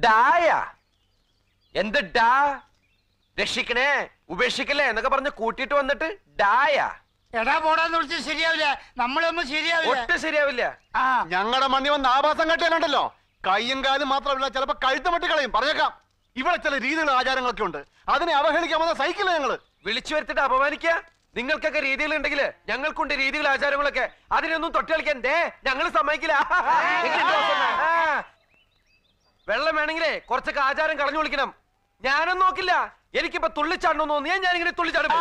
ഡായ എന്ത് ഡാ രക്ഷിക്കണേ ഉപേക്ഷിക്കല്ലേ എന്നൊക്കെ പറഞ്ഞ് കൂട്ടിയിട്ട് വന്നിട്ട് ഡായ എടാ പോടാന്ന് വിളിച്ച് ശരിയാവില്ല നമ്മളൊന്നും ശരിയാവില്ല ഒട്ടും ശരിയാവില്ല ആ ഞങ്ങളുടെ മണ്ണി വന്ന് ആഭാസം കെട്ടിയാലുണ്ടല്ലോ കയ്യും കാലും മാത്രമല്ല ചിലപ്പോ കഴുത്ത് വെട്ടി കളയും പറഞ്ഞേക്കാം ഇവിടെ ചില രീതികളും ആചാരങ്ങളൊക്കെ ഉണ്ട് അതിനെ അവഹേളിക്കാൻ വന്ന സൈക്കിള് ഞങ്ങള് വിളിച്ചു വരുത്തിട്ട് അപമാനിക്കുക നിങ്ങൾക്കൊക്കെ രീതികൾ ഉണ്ടെങ്കിൽ ഞങ്ങൾക്കുണ്ട് രീതികൾ ആചാരങ്ങളൊക്കെ അതിനൊന്നും തൊട്ട് കളിക്കാൻ ദേ ഞങ്ങൾ സമ്മതിക്കില്ല എങ്ങനെയുണ്ട് വാസണ്ണ? ആ. വെള്ളം വേണമെങ്കിലേ കുറച്ചൊക്കെ ആചാരം കളഞ്ഞു വിളിക്കണം ഞാനൊന്നും നോക്കില്ല എനിക്കിപ്പോ തുള്ളിച്ചാടണം തോന്നിയാ ഞാൻ ഇങ്ങനെ തുള്ളിച്ചാടും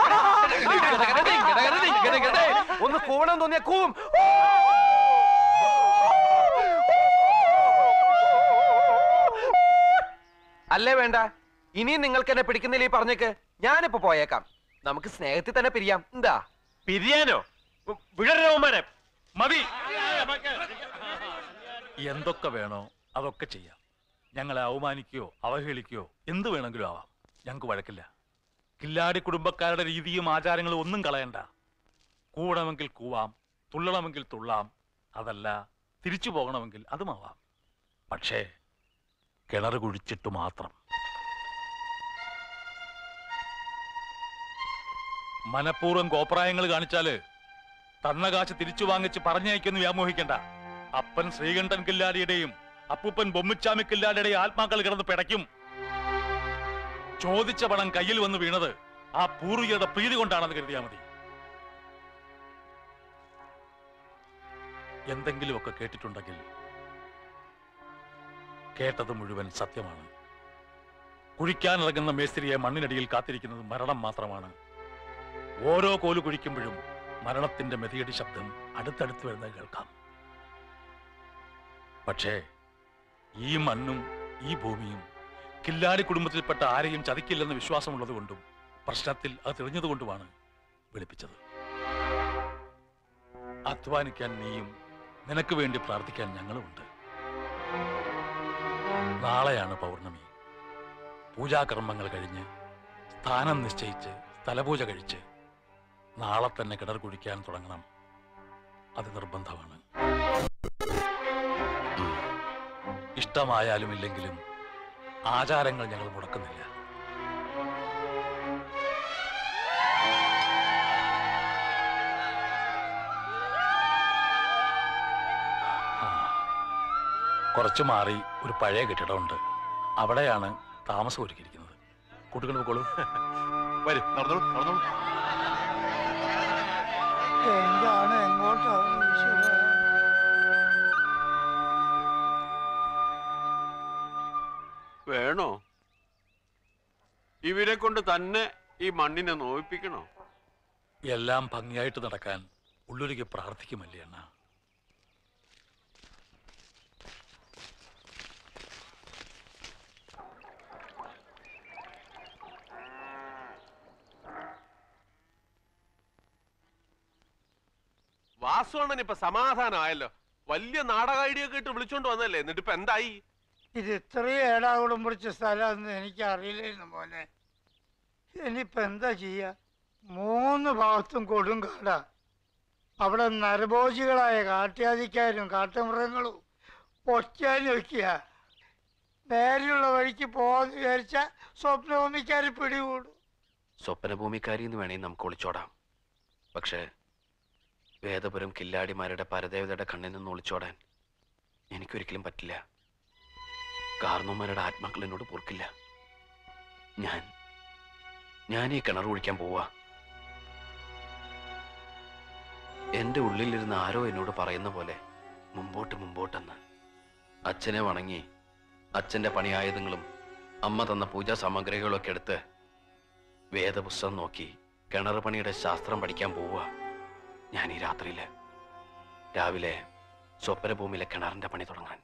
ഒന്ന് കൂവണം തോന്നിയാ കൂവും അല്ലേ വേണ്ട ഇനിയും നിങ്ങൾക്ക് എന്നെ പിടിക്കുന്നില്ല ഈ പറഞ്ഞേക്ക് ഞാനിപ്പോ പോയേക്കാം നമുക്ക് സ്നേഹത്തിൽ തന്നെ പിരിയാം എന്താ പിരിയാനോ വിടരവന്മാരെ മതി എന്തൊക്കെ വേണോ അതൊക്കെ ചെയ്യാം ഞങ്ങളെ അവമാനിക്കുകയോ അവഹേളിക്കുകയോ എന്ത് വേണമെങ്കിലും ആവാം ഞങ്ങൾക്ക് വഴക്കില്ല കില്ലാടി കുടുംബക്കാരുടെ രീതിയും ആചാരങ്ങളും ഒന്നും കളയണ്ട കൂടണമെങ്കിൽ കൂവാം തുള്ളണമെങ്കിൽ തുള്ളാം അതല്ല തിരിച്ചു പോകണമെങ്കിൽ അതുമാവാം പക്ഷേ കിണർ കുഴിച്ചിട്ട് മാത്രം മനഃപൂർവ്വം കോപ്രായങ്ങൾ കാണിച്ചാല് തന്ന കാശ് തിരിച്ചു വാങ്ങിച്ച് പറഞ്ഞയക്കൊന്ന് വ്യാമോഹിക്കണ്ട അപ്പൻ ശ്രീകണ്ഠൻ കില്ലാടിയുടെയും അപ്പൂപ്പൻ ബൊമ്മിച്ചാമി കില്ലാടിയുടെയും ആത്മാക്കൾ കിടന്ന് പിടയ്ക്കും ചോദിച്ച പണം കയ്യിൽ വന്ന് വീണത് ആ പൂർവികരുടെ പ്രീതി കൊണ്ടാണെന്ന് കരുതിയാ മതി എന്തെങ്കിലുമൊക്കെ കേട്ടിട്ടുണ്ടെങ്കിൽ കേട്ടത് മുഴുവൻ സത്യമാണ് കുഴിക്കാനിറങ്ങുന്ന മേസ്ത്രിയെ മണ്ണിനടിയിൽ കാത്തിരിക്കുന്നത് മരണം മാത്രമാണ് ഓരോ കോല് കുഴിക്കുമ്പോഴും മരണത്തിന്റെ മെതിയടി ശബ്ദം അടുത്തടുത്ത് വരുന്നത് കേൾക്കാം പക്ഷേ ഈ മണ്ണും ഈ ഭൂമിയും കില്ലാടി കുടുംബത്തിൽപ്പെട്ട ആരെയും ചതിക്കില്ലെന്ന് വിശ്വാസമുള്ളത് കൊണ്ടും പ്രശ്നത്തിൽ അത് തെളിഞ്ഞതുകൊണ്ടുമാണ് വിളിപ്പിച്ചത് അധ്വാനിക്കാൻ നീയും നിനക്ക് വേണ്ടി പ്രാർത്ഥിക്കാൻ ഞങ്ങളുമുണ്ട് നാളെയാണ് പൗർണമി പൂജാകർമ്മങ്ങൾ കഴിഞ്ഞ് സ്ഥാനം നിശ്ചയിച്ച് സ്ഥലപൂജ കഴിച്ച് നാളെ തന്നെ കിണർ കുഴിക്കാൻ തുടങ്ങണം അത് നിർബന്ധമാണ് ഇഷ്ടമായാലും ഇല്ലെങ്കിലും ആചാരങ്ങൾ ഞങ്ങൾ മുടക്കുന്നില്ല ആ. കുറച്ച് മാറി ഒരു പഴയ കെട്ടിടമുണ്ട് അവിടെയാണ് താമസം ഒരുക്കിയിരിക്കുന്നത് കുട്ടികൾ പോയിക്കോളൂ വരും നടന്നോളൂ നടന്നോളൂ എന്താണ് എങ്ങോട്ടാണ് ഈശ്വരാ? വേണോ ഇവരെ കൊണ്ട് തന്നെ ഈ മണ്ണിനെ നോയിപ്പിക്കണോ എല്ലാം ഭംഗിയായിട്ട് നടക്കാൻ ഉള്ളൊരുക്കി പ്രാർത്ഥിക്കുമല്ലേ അണ്ണ വാസുവണ്ണൻ ഇപ്പൊ സമാധാനമായല്ലോ വലിയ നാടക ഐഡിയ ഒക്കെ ഇട്ട് വിളിച്ചോണ്ട് വന്നല്ലേ എന്നിട്ട് ഇപ്പൊ എന്തായി ഇത് ഇത്രയും ഏടാകുളം പിടിച്ച സ്ഥലമാണെന്ന് എനിക്ക് അറിയില്ലായിരുന്നു മോനെ ഇനിയിപ്പോ എന്താ ചെയ്യാ മൂന്ന് ഭാഗത്തും കൊടുങ്കാടാ അവിടെ നരഭോജികളായ കാട്ട്യാദിക്കാരും കാട്ടുമൃഗങ്ങളും ഒറ്റയാനും വയ്ക്കുക നേരെയുള്ള വഴിക്ക് പോകാന്ന് വിചാരിച്ച സ്വപ്നഭൂമിക്കാർ പിടികൂടും സ്വപ്നഭൂമിക്കാരി എന്ന് വേണമെങ്കിൽ നമുക്ക് ഒളിച്ചോടാം പക്ഷേ വേദപുരം കില്ലാടിമാരുടെ പരദേവതയുടെ കണ്ണിൽ നിന്ന് ഒളിച്ചോടാൻ എനിക്കൊരിക്കലും പറ്റില്ല കാർന്നോമാരുടെ ആത്മാക്കൾ എന്നോട് പൊറുക്കില്ല ഞാൻ ഞാൻ ഈ കിണർ കുഴിക്കാൻ പോവാ എന്റെ ഉള്ളിലിരുന്ന് ആരോ എന്നോട് പറയുന്ന പോലെ മുമ്പോട്ട് മുമ്പോട്ടെന്ന് അച്ഛനെ വണങ്ങി അച്ഛന്റെ പണിയായുധങ്ങളും അമ്മ തന്ന പൂജാ സാമഗ്രികളൊക്കെ എടുത്ത് വേദപുസ്തകം നോക്കി കിണർ പണിയുടെ ശാസ്ത്രം പഠിക്കാൻ പോവുക ഞാൻ ഈ രാത്രിയില് രാവിലെ സ്വപ്നഭൂമിയിലെ കിണറിന്റെ പണി തുടങ്ങാൻ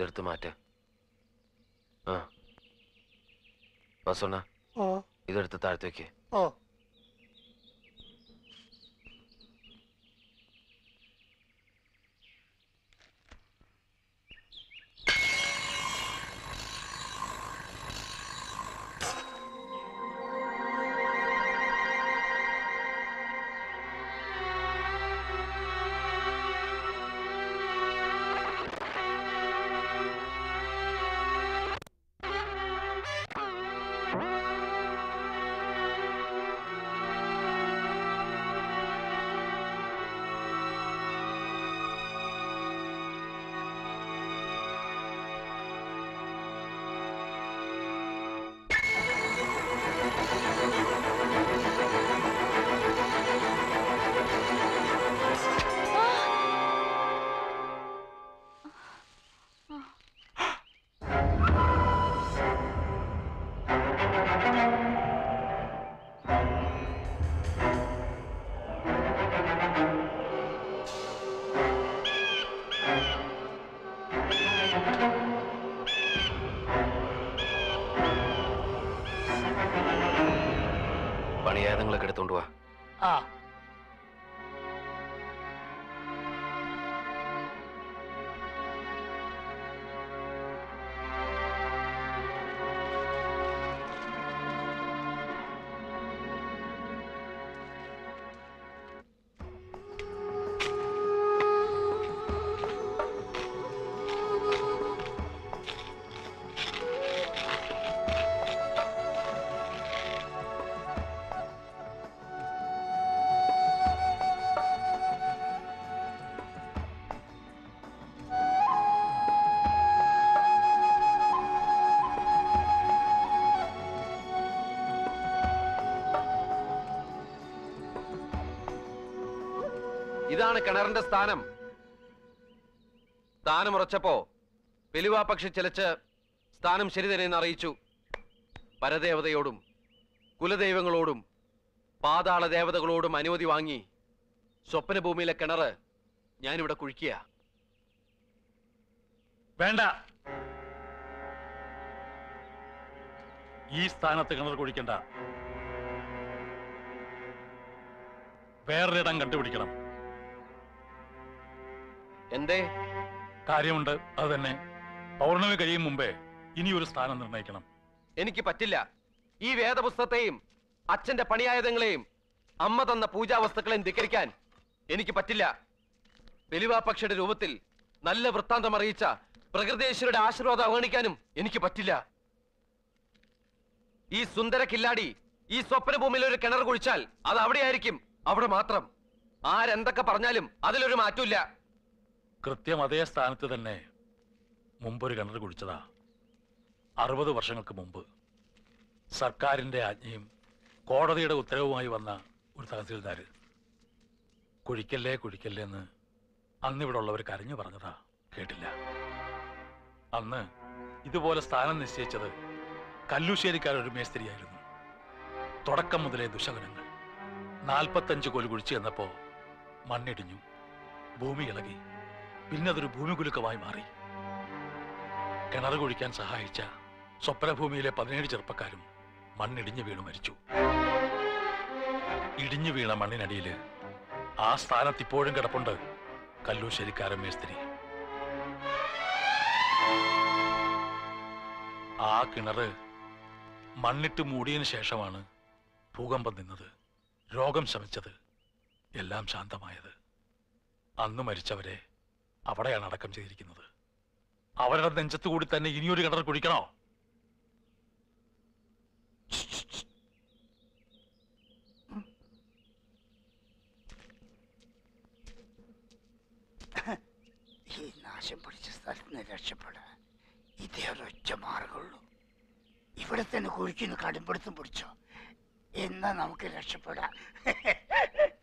ഇതെടുത്ത് മാറ്റ് ആ വസോണ ഓ ഇതെടുത്ത് താഴത്തേക്ക് ഓ പണിയായുധങ്ങളൊക്കെ എടുത്തോണ്ട് വാ ആ ഇതാണ് കിണറിന്റെ സ്ഥാനം സ്ഥാനം ഉറച്ചപ്പോ പെലുവാ പക്ഷി ചിലച്ച് സ്ഥാനം ശരി തന്നെയെന്ന് അറിയിച്ചു പരദേവതയോടും കുലദൈവങ്ങളോടും പാതാള ദേവതകളോടും അനുമതി വാങ്ങി സ്വപ്നഭൂമിയിലെ കിണറ് ഞാനിവിടെ കുഴിക്കുക വേണ്ട ഈ സ്ഥാനത്ത് കിണർ കുഴിക്കണ്ട വേറൊരിടം കണ്ടുപിടിക്കണം എന്തേ കാര്യമുണ്ട് അത് തന്നെ പൗർണമി കഴിയും മുമ്പേ ഇനി ഒരു സ്ഥാനം നിർണയിക്കണം എനിക്ക് പറ്റില്ല ഈ വേദപുസ്തകത്തെയും അച്ഛന്റെ പണിയായുധങ്ങളെയും അമ്മ തന്ന പൂജാവസ്തുക്കളെയും ധിക്കരിക്കാൻ എനിക്ക് പറ്റില്ല പെലിവാപക്ഷയുടെ രൂപത്തിൽ നല്ല വൃത്താന്തം അറിയിച്ച പ്രകൃതേശ്വരുടെ ആശീർവാദം അവഗണിക്കാനും എനിക്ക് പറ്റില്ല ഈ സുന്ദര കില്ലാടി ഈ സ്വപ്നഭൂമിയിൽ ഒരു കിണർ കുഴിച്ചാൽ അത് അവിടെയായിരിക്കും അവിടെ മാത്രം ആരെന്തൊക്കെ പറഞ്ഞാലും അതിലൊരു മാറ്റമില്ല കൃത്യം അതേ സ്ഥാനത്ത് തന്നെ മുമ്പൊരു കിണർ കുഴിച്ചതാ അറുപത് വർഷങ്ങൾക്ക് മുമ്പ് സർക്കാരിന്റെ ആജ്ഞയും കോടതിയുടെ ഉത്തരവുമായി വന്ന ഒരു തഹസീൽദാര് കുഴിക്കല്ലേ കുഴിക്കല്ലേ എന്ന് അന്നിവിടെ ഉള്ളവർ കരഞ്ഞു പറഞ്ഞതാ കേട്ടില്ല അന്ന് ഇതുപോലെ സ്ഥാനം നിശ്ചയിച്ചത് കല്ലുശ്ശേരിക്കാരൊരു മേസ്ത്രിയായിരുന്നു തുടക്കം മുതലേ ദുശകനങ്ങൾ നാൽപ്പത്തഞ്ച് കോല് കുഴിച്ചു ചെന്നപ്പോ മണ്ണിടിഞ്ഞു ഭൂമി ഇളകി പിന്നെ അതൊരു ഭൂമികുലുക്കമായി മാറി കിണർ കുഴിക്കാൻ സഹായിച്ച സ്വപ്നഭൂമിയിലെ പതിനേഴ് ചെറുപ്പക്കാരും മണ്ണിടിഞ്ഞു വീണു മരിച്ചു ഇടിഞ്ഞു വീണ മണ്ണിനടിയില് ആ സ്ഥാനത്ത് ഇപ്പോഴും കിടപ്പുണ്ട് കല്ലൂശ്ശേരിക്കാരൻ മേസ്ത്രി ആ കിണറ് മണ്ണിട്ട് മൂടിയതിനു ശേഷമാണ് ഭൂകമ്പം നിന്നത് രോഗം ശമിച്ചത് എല്ലാം ശാന്തമായത് അന്ന് മരിച്ചവരെ അവിടെയാണ് അടക്കം ചെയ്തിരിക്കുന്നത് അവരുടെ നെഞ്ചത്തു കൂടി തന്നെ ഇനിയൊരു കിണർ കുഴിക്കണോ ഈ നാശം പിടിച്ച സ്ഥലത്ത് നിന്ന് രക്ഷപ്പെടാൻ ഇതേ ഒരൊറ്റ മാർഗമുള്ളൂ ഇവിടെ തന്നെ കുഴിക്കുന്ന കടുംപിടുത്തം പിടിച്ചോ എന്നാ നമുക്ക് രക്ഷപ്പെടാം